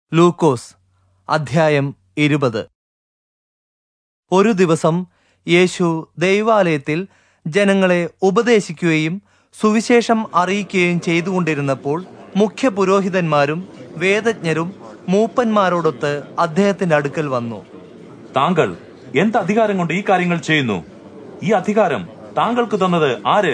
ലൂക്കോസ് അധ്യായം ഇരുപത് ഒരു ദിവസം യേശു ദൈവാലയത്തിൽ ജനങ്ങളെ ഉപദേശിക്കുകയും സുവിശേഷം അറിയിക്കുകയും ചെയ്തുകൊണ്ടിരുന്നപ്പോൾ മുഖ്യപുരോഹിതന്മാരും വേദജ്ഞരും മൂപ്പന്മാരോടൊത്ത് അദ്ദേഹത്തിന്റെ അടുക്കൽ വന്നു താങ്കൾ എന്ത് അധികാരം കൊണ്ട് ഈ കാര്യങ്ങൾ ചെയ്യുന്നു ഈ അധികാരം താങ്കൾക്ക് തന്നത് ആര്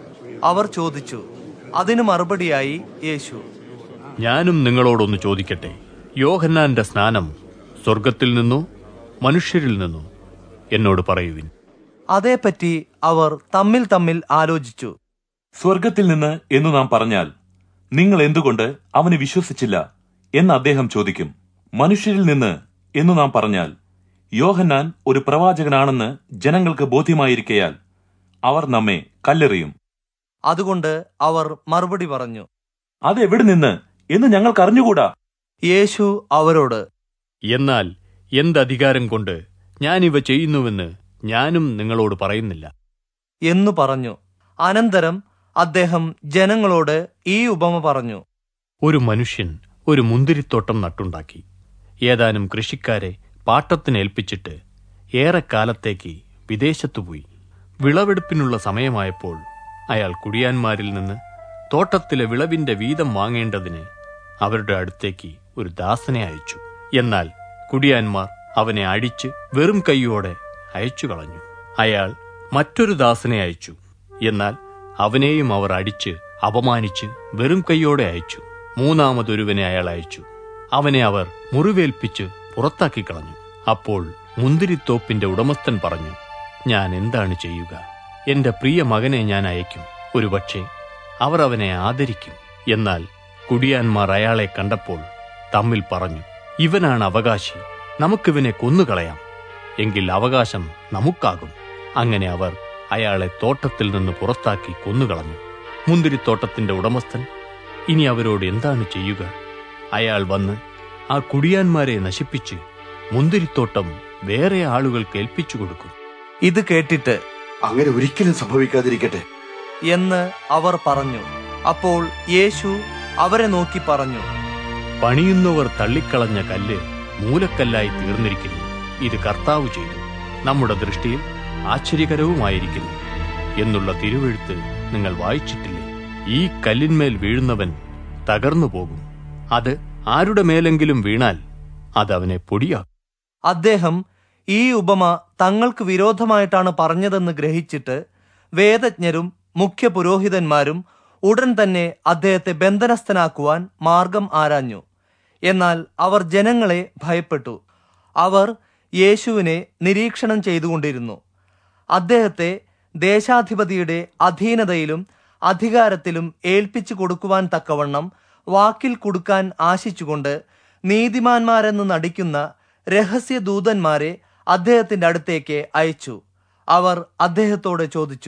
അവർ ചോദിച്ചു അതിനു മറുപടിയായി യേശു ഞാനും നിങ്ങളോടൊന്ന് ചോദിക്കട്ടെ യോഹന്നാന്റെ സ്നാനം സ്വർഗത്തിൽ നിന്നോ മനുഷ്യരിൽ നിന്നോ എന്നോട് പറയുവിൻ അതേപ്പറ്റി അവർ തമ്മിൽ തമ്മിൽ ആലോചിച്ചു സ്വർഗത്തിൽ നിന്ന് എന്ന് നാം പറഞ്ഞാൽ നിങ്ങൾ എന്തുകൊണ്ട് അവന് വിശ്വസിച്ചില്ല എന്ന് അദ്ദേഹം ചോദിക്കും മനുഷ്യരിൽ നിന്ന് എന്ന് നാം പറഞ്ഞാൽ യോഹന്നാൻ ഒരു പ്രവാചകനാണെന്ന് ജനങ്ങൾക്ക് ബോധ്യമായിരിക്കയാൽ അവർ നമ്മെ കല്ലെറിയും അതുകൊണ്ട് അവർ മറുപടി പറഞ്ഞു അതെവിടെ നിന്ന് എന്ന് ഞങ്ങൾക്ക് അറിഞ്ഞുകൂടാ യേശു അവരോട് എന്നാൽ എന്തധികാരം കൊണ്ട് ഞാനിവ ചെയ്യുന്നുവെന്ന് ഞാനും നിങ്ങളോട് പറയുന്നില്ല എന്നു പറഞ്ഞു അനന്തരം അദ്ദേഹം ജനങ്ങളോട് ഈ ഉപമ പറഞ്ഞു ഒരു മനുഷ്യൻ ഒരു മുന്തിരിത്തോട്ടം നട്ടുണ്ടാക്കി ഏതാനും കൃഷിക്കാരെ പാട്ടത്തിന് ഏൽപ്പിച്ചിട്ട് ഏറെക്കാലത്തേക്ക് വിദേശത്തു പോയി വിളവെടുപ്പിനുള്ള സമയമായപ്പോൾ അയാൾ കുടിയാന്മാരിൽ നിന്ന് തോട്ടത്തിലെ വിളവിന്റെ വീതം വാങ്ങേണ്ടതിന് അവരുടെ അടുത്തേക്ക് ഒരു ദാസനെ അയച്ചു എന്നാൽ കുടിയാന്മാർ അവനെ അടിച്ച് വെറും കൈയോടെ അയച്ചു കളഞ്ഞു അയാൾ മറ്റൊരു ദാസനെ അയച്ചു എന്നാൽ അവനെയും അവർ അടിച്ച് അപമാനിച്ച് വെറും കൈയോടെ അയച്ചു മൂന്നാമതൊരുവനെ അയാൾ അയച്ചു അവനെ അവർ മുറിവേൽപ്പിച്ച് പുറത്താക്കി കളഞ്ഞു അപ്പോൾ മുന്തിരിത്തോപ്പിന്റെ ഉടമസ്ഥൻ പറഞ്ഞു ഞാൻ എന്താണ് ചെയ്യുക എന്റെ പ്രിയ മകനെ ഞാൻ അയക്കും ഒരുപക്ഷെ അവർ അവനെ ആദരിക്കും എന്നാൽ കുടിയാന്മാർ അയാളെ കണ്ടപ്പോൾ തമ്മിൽ പറഞ്ഞു ഇവനാണ് അവകാശി നമുക്കിവനെ കൊന്നുകളയാം എങ്കിൽ അവകാശം നമുക്കാകും അങ്ങനെ അവർ അയാളെ തോട്ടത്തിൽ നിന്ന് പുറത്താക്കി കൊന്നുകളഞ്ഞു മുന്തിരിത്തോട്ടത്തിന്റെ ഉടമസ്ഥൻ ഇനി അവരോട് എന്താണ് ചെയ്യുക അയാൾ വന്ന് ആ കുടിയാന്മാരെ നശിപ്പിച്ച് മുന്തിരിത്തോട്ടം വേറെ ആളുകൾക്ക് ഏൽപ്പിച്ചു കൊടുക്കും ഇത് കേട്ടിട്ട് അങ്ങനെ ഒരിക്കലും സംഭവിക്കാതിരിക്കട്ടെ എന്ന് അവർ പറഞ്ഞു അപ്പോൾ യേശു അവരെ നോക്കി പറഞ്ഞു പണിയുന്നവർ തള്ളിക്കളഞ്ഞ കല്ല് മൂലക്കല്ലായി തീർന്നിരിക്കുന്നു ഇത് കർത്താവ് ചെയ്തു നമ്മുടെ ദൃഷ്ടിയിൽ ആശ്ചര്യകരവുമായിരിക്കുന്നു എന്നുള്ള തിരുവെഴുത്ത് നിങ്ങൾ വായിച്ചിട്ടില്ലേ ഈ കല്ലിന്മേൽ വീഴുന്നവൻ തകർന്നു പോകും അത് ആരുടെ മേലെങ്കിലും വീണാൽ അത് അവനെ പൊടിയാക്കും അദ്ദേഹം ഈ ഉപമ തങ്ങൾക്ക് വിരോധമായിട്ടാണ് പറഞ്ഞതെന്ന് ഗ്രഹിച്ചിട്ട് വേദജ്ഞരും മുഖ്യപുരോഹിതന്മാരും ഉടൻ തന്നെ അദ്ദേഹത്തെ ബന്ധനസ്ഥനാക്കുവാൻ മാർഗം ആരാഞ്ഞു എന്നാൽ അവർ ജനങ്ങളെ ഭയപ്പെട്ടു അവർ യേശുവിനെ നിരീക്ഷണം ചെയ്തുകൊണ്ടിരുന്നു അദ്ദേഹത്തെ ദേശാധിപതിയുടെ അധീനതയിലും അധികാരത്തിലും ഏൽപ്പിച്ചു കൊടുക്കുവാൻ തക്കവണ്ണം വാക്കിൽ കൊടുക്കാൻ ആശിച്ചുകൊണ്ട് നീതിമാന്മാരെന്ന് നടിക്കുന്ന രഹസ്യദൂതന്മാരെ അദ്ദേഹത്തിന്റെ അടുത്തേക്ക് അയച്ചു അവർ അദ്ദേഹത്തോട് ചോദിച്ചു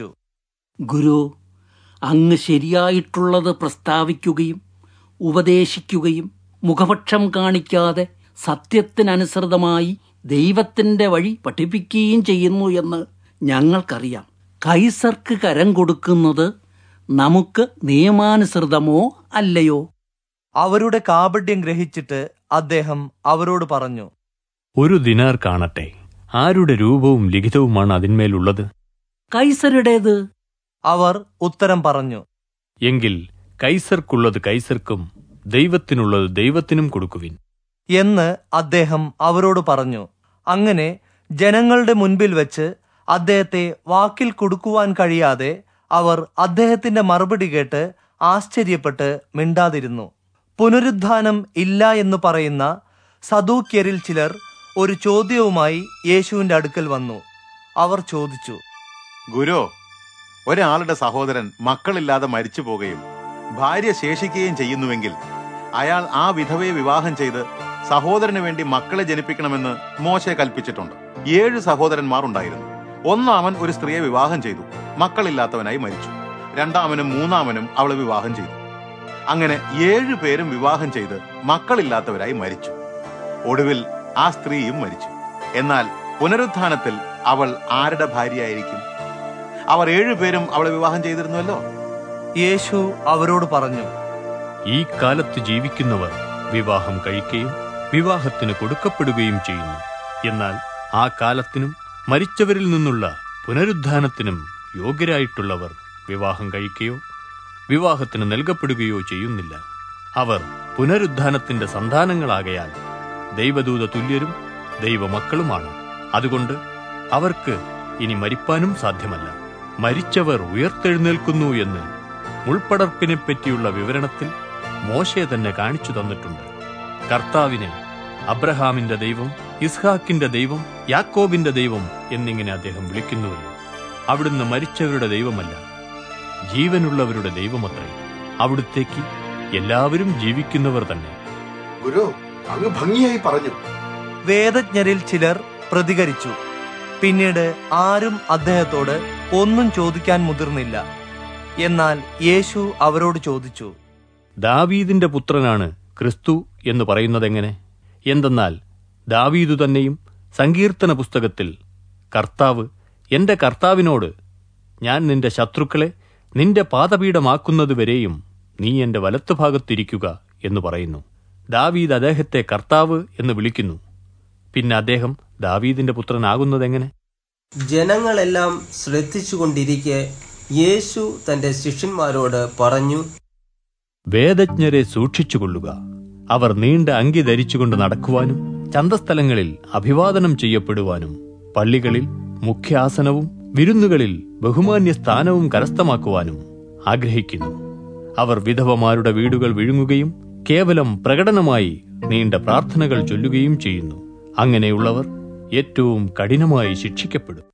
ഗുരു അങ്ങ് ശരിയായിട്ടുള്ളത് പ്രസ്താവിക്കുകയും ഉപദേശിക്കുകയും മുഖപക്ഷം കാണിക്കാതെ സത്യത്തിനനുസൃതമായി ദൈവത്തിന്റെ വഴി പഠിപ്പിക്കുകയും ചെയ്യുന്നു എന്ന് ഞങ്ങൾക്കറിയാം കൈസർക്ക് കരം കൊടുക്കുന്നത് നമുക്ക് നിയമാനുസൃതമോ അല്ലയോ അവരുടെ കാപട്യം ഗ്രഹിച്ചിട്ട് അദ്ദേഹം അവരോട് പറഞ്ഞു ഒരു ദിനാർ കാണട്ടെ ആരുടെ രൂപവും ലിഖിതവുമാണ് അതിന്മേലുള്ളത് കൈസരുടേത് അവർ ഉത്തരം പറഞ്ഞു എങ്കിൽ കൈസർക്കുള്ളത് കൈസർക്കും ദൈവത്തിനുള്ളത് ദൈവത്തിനും കൊടുക്കുവിൻ എന്ന് അദ്ദേഹം അവരോട് പറഞ്ഞു അങ്ങനെ ജനങ്ങളുടെ മുൻപിൽ വെച്ച് അദ്ദേഹത്തെ വാക്കിൽ കൊടുക്കുവാൻ കഴിയാതെ അവർ അദ്ദേഹത്തിന്റെ മറുപടി കേട്ട് ആശ്ചര്യപ്പെട്ട് മിണ്ടാതിരുന്നു പുനരുദ്ധാനം ഇല്ല എന്ന് പറയുന്ന സദൂക്യരിൽ ചിലർ ഒരു ചോദ്യവുമായി യേശുവിന്റെ അടുക്കൽ വന്നു അവർ ചോദിച്ചു ഗുരു ഒരാളുടെ സഹോദരൻ മക്കളില്ലാതെ മരിച്ചു പോകുകയും ഭാര്യ ശേഷിക്കുകയും ചെയ്യുന്നുവെങ്കിൽ അയാൾ ആ വിധവയെ വിവാഹം ചെയ്ത് സഹോദരന് വേണ്ടി മക്കളെ ജനിപ്പിക്കണമെന്ന് മോശെ കൽപ്പിച്ചിട്ടുണ്ട് ഏഴ് സഹോദരന്മാർ ഉണ്ടായിരുന്നു ഒന്നാമൻ ഒരു സ്ത്രീയെ വിവാഹം ചെയ്തു മക്കളില്ലാത്തവനായി മരിച്ചു രണ്ടാമനും മൂന്നാമനും അവളെ വിവാഹം ചെയ്തു അങ്ങനെ ഏഴു പേരും വിവാഹം ചെയ്ത് മക്കളില്ലാത്തവരായി മരിച്ചു ഒടുവിൽ ആ സ്ത്രീയും മരിച്ചു എന്നാൽ പുനരുത്ഥാനത്തിൽ അവൾ ആരുടെ ഭാര്യയായിരിക്കും അവർ ഏഴുപേരും അവളെ വിവാഹം ചെയ്തിരുന്നുവല്ലോ യേശു അവരോട് പറഞ്ഞു ഈ കാലത്ത് ജീവിക്കുന്നവർ വിവാഹം കഴിക്കുകയും വിവാഹത്തിന് കൊടുക്കപ്പെടുകയും ചെയ്യുന്നു എന്നാൽ ആ കാലത്തിനും മരിച്ചവരിൽ നിന്നുള്ള പുനരുദ്ധാനത്തിനും യോഗ്യരായിട്ടുള്ളവർ വിവാഹം കഴിക്കുകയോ വിവാഹത്തിന് നൽകപ്പെടുകയോ ചെയ്യുന്നില്ല അവർ പുനരുദ്ധാനത്തിന്റെ സന്താനങ്ങളാകയാൽ ദൈവദൂത തുല്യരും ദൈവമക്കളുമാണ് അതുകൊണ്ട് അവർക്ക് ഇനി മരിപ്പാനും സാധ്യമല്ല മരിച്ചവർ ഉയർത്തെഴുന്നേൽക്കുന്നു എന്ന് മുൾപ്പടർപ്പിനെ പറ്റിയുള്ള വിവരണത്തിൽ മോശെ തന്നെ കാണിച്ചു തന്നിട്ടുണ്ട് കർത്താവിനെ അബ്രഹാമിന്റെ ദൈവം ഇസ്ഹാക്കിന്റെ ദൈവം യാക്കോബിന്റെ ദൈവം എന്നിങ്ങനെ അദ്ദേഹം വിളിക്കുന്നുവല്ലോ അവിടുന്ന് മരിച്ചവരുടെ ദൈവമല്ല ജീവനുള്ളവരുടെ ദൈവമത്രേ അവിടുത്തേക്ക് എല്ലാവരും ജീവിക്കുന്നവർ തന്നെ ഗുരു അങ്ങ് ഭംഗിയായി പറഞ്ഞു വേദജ്ഞരിൽ ചിലർ പ്രതികരിച്ചു പിന്നീട് ആരും അദ്ദേഹത്തോട് ഒന്നും ചോദിക്കാൻ മുതിർന്നില്ല എന്നാൽ യേശു അവരോട് ചോദിച്ചു ദാവീദിന്റെ പുത്രനാണ് ക്രിസ്തു എന്ന് പറയുന്നതെങ്ങനെ എന്തെന്നാൽ ദാവീദു തന്നെയും സങ്കീർത്തന പുസ്തകത്തിൽ കർത്താവ് എന്റെ കർത്താവിനോട് ഞാൻ നിന്റെ ശത്രുക്കളെ നിന്റെ പാദപീഠമാക്കുന്നതുവരെയും നീ എന്റെ വലത്തുഭാഗത്തിരിക്കുക എന്ന് പറയുന്നു ദാവീദ് അദ്ദേഹത്തെ കർത്താവ് എന്ന് വിളിക്കുന്നു പിന്നെ അദ്ദേഹം ദാവീദിന്റെ പുത്രനാകുന്നതെങ്ങനെ ജനങ്ങളെല്ലാം ശ്രദ്ധിച്ചുകൊണ്ടിരിക്കെ യേശു തന്റെ ശിഷ്യന്മാരോട് പറഞ്ഞു വേദജ്ഞരെ സൂക്ഷിച്ചുകൊള്ളുക അവർ നീണ്ട അങ്കി ധരിച്ചുകൊണ്ട് നടക്കുവാനും ചന്തസ്ഥലങ്ങളിൽ അഭിവാദനം ചെയ്യപ്പെടുവാനും പള്ളികളിൽ മുഖ്യാസനവും വിരുന്നുകളിൽ ബഹുമാന്യ സ്ഥാനവും കരസ്ഥമാക്കുവാനും ആഗ്രഹിക്കുന്നു അവർ വിധവമാരുടെ വീടുകൾ വിഴുങ്ങുകയും കേവലം പ്രകടനമായി നീണ്ട പ്രാർത്ഥനകൾ ചൊല്ലുകയും ചെയ്യുന്നു അങ്ങനെയുള്ളവർ ഏറ്റവും കഠിനമായി ശിക്ഷിക്കപ്പെടും